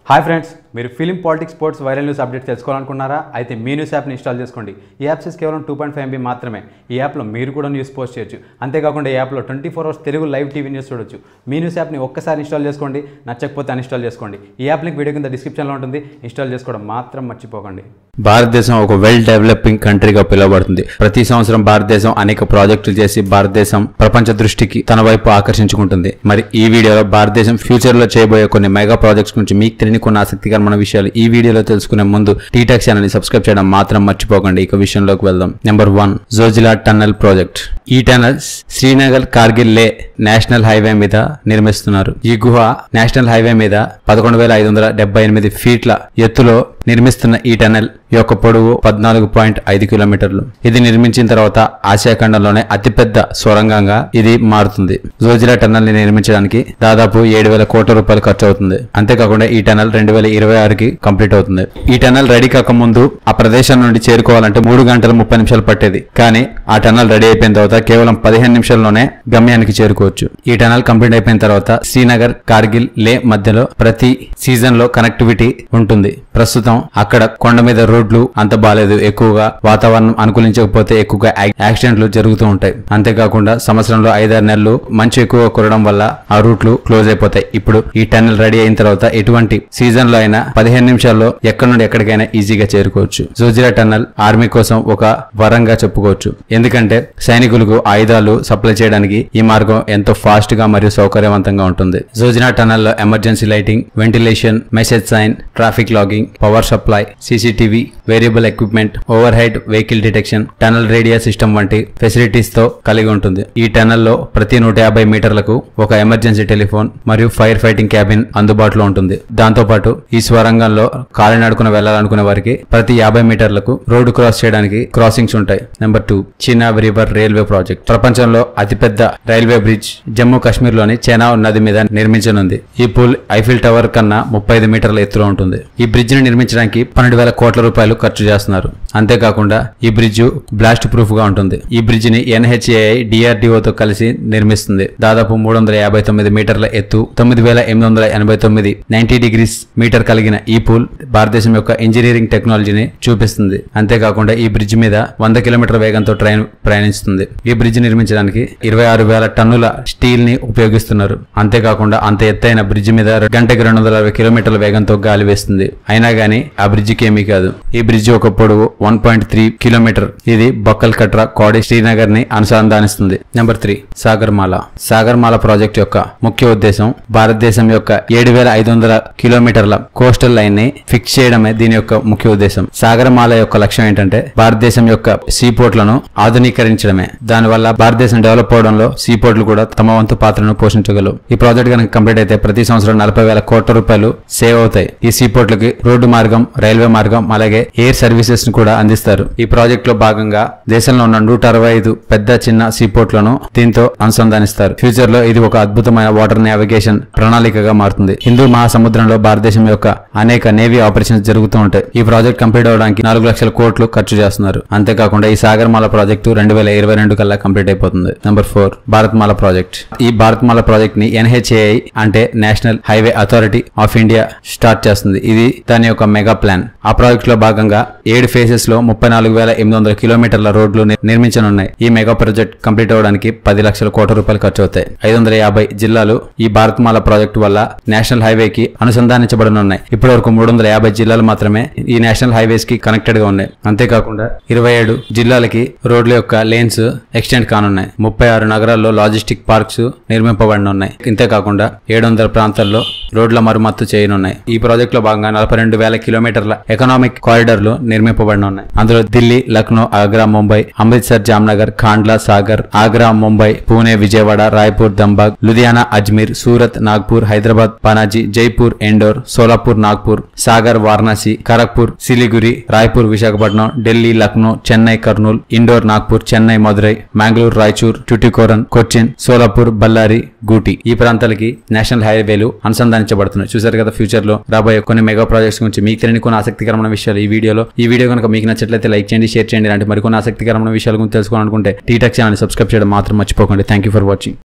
hi friends మీరు film politics sports viral news update తెలుసుకోవాలనుకున్నారా అయితే మీ న్యూస్ యాప్ని ఇన్స్టాల్ చేసుకోండి ఈ యాప్ సైజ్ కేవలం టూ పాయింట్ ఫైవ్ ఎంబీ మాత్రమే ఈ యాప్లో మీరు కూడా న్యూస్ పోస్ట్ చేయొచ్చు అంతేకాకుండా ఈ యాప్లో twenty four hours Telugu live TV news చూడొచ్చు మీ న్యూస్ యాప్ని ఒక్కసారి ఇన్స్టాల్ చేసుకోండి నచ్చకపోతే అన్ఇన్స్టాల్ చేసుకోండి ఈ యాప్ లింక్ వీడియో కింద డిస్క్రిప్షన్లో ఉంటుంది ఇన్స్టాల్ చేసుకోవడం మాత్రం మర్చిపోకండి భారతదేశం ఒక వెల్ డెవలపింగ్ కంట్రీగా పిలువబడుతుంది ప్రతి సంవత్సరం భారతదేశం అనేక ప్రాజెక్టులు చేసి భారతదేశం ప్రపంచ దృష్టికి తన వైపు ఆకర్షించుకుంటుంది మరి ఈ వీడియోలో భారతదేశం ఫ్యూచర్ లో చేయబోయే కొన్ని మెగా ప్రాజెక్ట్స్ గురించి మీకు తెలియని కొన్ని ఆసక్తికరమైన విషయాలు ఈ వీడియోలో తెలుసుకునే ముందు టీటాక్ ఛానల్ ని సబ్స్క్రైబ్ చేయడం మాత్రం మర్చిపోకండి ఇక విషయంలోకి వెళ్దాం number one Zojila tunnel project ఈ tunnels Srinagar Kargil Leh national highway మీద నిర్మిస్తున్నారు ఈ గుహ నేషనల్ హైవే మీద పదకొండు వేల ఐదు వందల డెబ్బై ఎనిమిది ఫీట్ల ఎత్తులో నిర్మిస్తున్న ఈ టనల్ యొక్క పొడవు పద్నాలుగు పాయింట్ ఐదు కిలోమీటర్లు ఇది నిర్మించిన తర్వాత ఆసియా ఖండంలోనే అతిపెద్ద సొరంగంగా ఇది మారుతుంది జోజిలా టనల్ ని నిర్మించడానికి దాదాపు ఏడు వేల కోట్ల రూపాయలు ఖర్చు అవుతుంది అంతేకాకుండా ఈ టనల్ రెండు వేల ఇరవై ఆరుకి కంప్లీట్ అవుతుంది ఈ టనల్ రెడీ కాకముందు ఆ ప్రదేశం నుండి చేరుకోవాలంటే మూడు గంటల ముప్పై నిమిషాలు పట్టేది కానీ ఆ టనల్ రెడీ అయిపోయిన తర్వాత కేవలం పదిహేను నిమిషాల్లోనే గమ్యానికి చేరుకోవచ్చు ఈ టనల్ కంప్లీట్ అయిపోయిన తర్వాత శ్రీనగర్ కార్గిల్ లే మధ్యలో ప్రతి సీజన్ లో కనెక్టివిటీ ఉంటుంది ప్రస్తుతం అక్కడ కొండ మీద రోడ్లు అంత బాలేదు ఎక్కువగా వాతావరణం అనుకూలించకపోతే ఎక్కువగా యాక్- యాక్సిడెంట్లు జరుగుతూ ఉంటాయి అంతేకాకుండా సంవత్సరంలో ఐదారు నెలలు మంచు ఎక్కువ కురడం వల్ల ఆ రూట్లు క్లోజ్ అయిపోతాయి ఇప్పుడు ఈ టన్నెల్ రెడీ అయిన తర్వాత ఎటువంటి సీజన్ లో అయినా పదిహేను నిమిషాల్లో ఎక్కడి నుండి ఎక్కడికైనా ఈజీగా చేరుకోవచ్చు జోజిరా టన్నల్ ఆర్మీ కోసం ఒక వరంగా చెప్పుకోవచ్చు ఎందుకంటే సైనికులకు ఆయుధాలు సప్లై చేయడానికి ఈ మార్గం ఎంతో ఫాస్ట్ గా మరియు సౌకర్యవంతంగా ఉంటుంది జోజినా టన్నల్ లో emergency lighting ventilation message sign traffic logging power supply CCTV variable equipment overhead vehicle detection tunnel radio system వంటి ఫెసిలిటీస్ తో కలిగి ఉంటుంది ఈ టనల్ లో ప్రతి నూట యాభై మీటర్లకు ఒక ఎమర్జెన్సీ టెలిఫోన్ మరియు ఫైర్ ఫైటింగ్ క్యాబిన్ అందుబాటులో ఉంటుంది దాంతో పాటు ఈ స్వరంగంలో కాలినడుకున వెళ్లాలనుకునే వారికి ప్రతి యాభై మీటర్లకు రోడ్డు క్రాస్ చేయడానికి క్రాసింగ్స్ ఉంటాయి number two Chenab river railway project ప్రపంచంలో అతిపెద్ద రైల్వే బ్రిడ్జ్ జమ్మూ కాశ్మీర్ లోని చెనావ్ నది మీద నిర్మించనుంది ఈ పుల్ ఐఫిల్ టవర్ కన్నా ముప్పై ఐదు మీటర్ల ఎత్తులో ఉంటుంది ఈ బ్రిడ్జ్ ని నిర్మించడానికి పన్నెండు వేల కోట్ల రూపాయలు ఖర్చు చేస్తున్నారు అంతేకాకుండా ఈ బ్రిడ్జ్ బ్లాస్ట్ ప్రూఫ్ గా ఉంటుంది ఈ బ్రిడ్జ్ ని ఎన్హెచ్ఏఐ డిఆర్డిఓ తో కలిసి నిర్మిస్తుంది దాదాపు మూడు వందల యాభై తొమ్మిది మీటర్ల ఎత్తు తొమ్మిది వేల ఎనిమిది వందల ఎనభై తొమ్మిది నైన్టీ డిగ్రీస్ మీటర్ కలిగిన ఈ పూల్ భారతదేశం యొక్క ఇంజనీరింగ్ టెక్నాలజీని చూపిస్తుంది అంతేకాకుండా ఈ బ్రిడ్జ్ మీద వంద కిలోమీటర్ వేగంతో ట్రైన్ ప్రయాణిస్తుంది ఈ బ్రిడ్జ్ నిర్మించడానికి ఇరవై ఆరు వేల టన్నుల స్టీల్ ని ఉపయోగిస్తున్నారు అంతేకాకుండా అంత ఎత్తైన బ్రిడ్జ్ మీద గంటకి రెండు వందల అరవై కిలోమీటర్ల వేగంతో గాలి వేస్తుంది అయినా గానీ ఆ బ్రిడ్జికి ఏమీ కాదు ఈ బ్రిడ్జ్ ఒక పొడవు వన్ పాయింట్ త్రీ కిలోమీటర్ ఇది బొక్కల్ కట్రా కోడి శ్రీనగర్ ని అనుసంధానిస్తుంది number three Sagarmala Sagarmala project యొక్క ముఖ్య ఉద్దేశం భారతదేశం యొక్క ఏడు వేల ఐదు వందల కిలోమీటర్ల కోస్టల్ లైన్ ని ఫిక్స్ చేయడమే దీని యొక్క ముఖ్య ఉద్దేశం సాగరమాల యొక్క లక్ష్యం ఏంటంటే భారతదేశం యొక్క సీపోర్ట్లను ఆధునీకరించడమే దానివల్ల భారతదేశం డెవలప్ అవడంలో సీపోర్ట్లు కూడా తమ వంతు పాత్రను పోషించగలవు ఈ ప్రాజెక్ట్ కనుక కంప్లీట్ అయితే ప్రతి సంవత్సరం నలభై వేల కోట్ల రూపాయలు సేవ్ అవుతాయి ఈ సీపోర్ట్లకి రోడ్డు మార్గం రైల్వే మార్గం అలాగే ఎయిర్ సర్వీసెస్ ను కూడా అందిస్తారు ఈ ప్రాజెక్ట్ లో భాగంగా దేశంలో ఉన్న నూట అరవై ఐదు పెద్ద చిన్న సీపోర్ట్లను దీంతో అనుసంధానిస్తారు ఫ్యూచర్ లో ఇది ఒక అద్భుతమైన వాటర్ నావిగేషన్ ప్రణాళికగా మారుతుంది హిందూ మహాసముద్రంలో భారతదేశం యొక్క అనేక నేవీ ఆపరేషన్స్ జరుగుతూ ఉంటాయి ఈ ప్రాజెక్ట్ కంప్లీట్ అవడానికి నాలుగు లక్షల కోట్లు ఖర్చు చేస్తున్నారు అంతేకాకుండా ఈ సాగర్మాల ప్రాజెక్టు రెండు వేల ఇరవై రెండు కల్లా కంప్లీట్ అయిపోతుంది నెంబర్ ఫోర్ భారత్మాల ప్రాజెక్ట్ ఈ భారత్మాల ప్రాజెక్ట్ ని ఎన్హెచ్ఏఐ అంటే national highway authority of India start చేస్తుంది ఇది దాని యొక్క మెగా ప్లాన్ ఆ ప్రాజెక్ట్ లో భాగంగా ఏడు ఫేజెస్ లో ముప్పై నాలుగు వేల ఎనిమిది వందల కిలోమీటర్ల రోడ్లు నిర్- నిర్మించనున్నాయి ఈ మెగా ప్రాజెక్ట్ కంప్లీట్ అవడానికి పది లక్షల కోట్ల రూపాయలు ఖర్చు అవుతాయి ఐదు వందల యాభై జిల్లాలు ఈ భారత్మాల ప్రాజెక్టు వల్ల నేషనల్ హైవే కి అనుసంధానించబడనున్నాయి ఇప్పటి వరకు మూడు వందల యాభై జిల్లాలు మాత్రమే ఈ నేషనల్ హైవేస్ కి కనెక్టెడ్ గా ఉన్నాయి అంతేకాకుండా ఇరవై ఏడు జిల్లాలకి రోడ్ల యొక్క లేన్స్ ఎక్స్టెండ్ కానున్నాయి ముప్పై ఆరు నగరాల్లో లాజిస్టిక్ పార్క్స్ నిర్మింపబడనున్నాయి ఇంతేకాకుండా ఏడు వందల ప్రాంతాల్లో రోడ్ల మరమ్మత్తు చేయనున్నాయి ఈ ప్రాజెక్ట్ లో భాగంగా నలభై రెండు వేల కిలోమీటర్ల ఎకనామిక్ కారిడార్లు నిర్మింపబడనున్నాయి అందులో ఢిల్లీ లక్నో ఆగ్రా ముంబై అమృత్సర్ జామ్నగర్ ఖాండ్లా సాగర్ ఆగ్రా ముంబై పూణే విజయవాడ రాయ్పూర్ దంబాగ్ లుధియానా అజ్మీర్ సూరత్ నాగ్పూర్ హైదరాబాద్ పనాజీ జైపూర్ ఎండోర్ సోలాపూర్ నాగ్పూర్ సాగర్ వారణాసి ఖరగ్పూర్ సిలిగురి రాయ్పూర్ విశాఖపట్నం ఢిల్లీ లక్నో చెన్నై కర్నూల్ ఇండోర్ నాగ్పూర్ చెన్నై మదురై మ్యాంగ్లూర్ రాయచూర్ టుటికోరన్ కొచ్చిన్ సోలాపూర్ బళ్ళారి గూటి ఈ ప్రాంతాలకి నేషనల్ హైవేలు అనుసంధానించబడుతున్నాయి చూసారు కదా ఫ్యూచర్ లో రాబోయే కొన్ని మెగా ప్రాజెక్ట్స్ గురించి మీకు తెలియని కొన్ని ఆసక్తికరమైన విషయాలు ఈ వీడియోలో ఈ వీడియో కనుక మీకు నచ్చట్లయితే లైక్ చేయండి షేర్ చేయండి ఇలాంటి మరికొన్ని ఆసక్తికరమైన విషయాల గురించి తెలుసుకోవాలనుకుంటే టీటెక్ ఛానల్ సబ్స్క్రైబ్ చేయడం మాత్రం మర్చిపోకండి థ్యాంక్ యూ ఫర్ వాచింగ్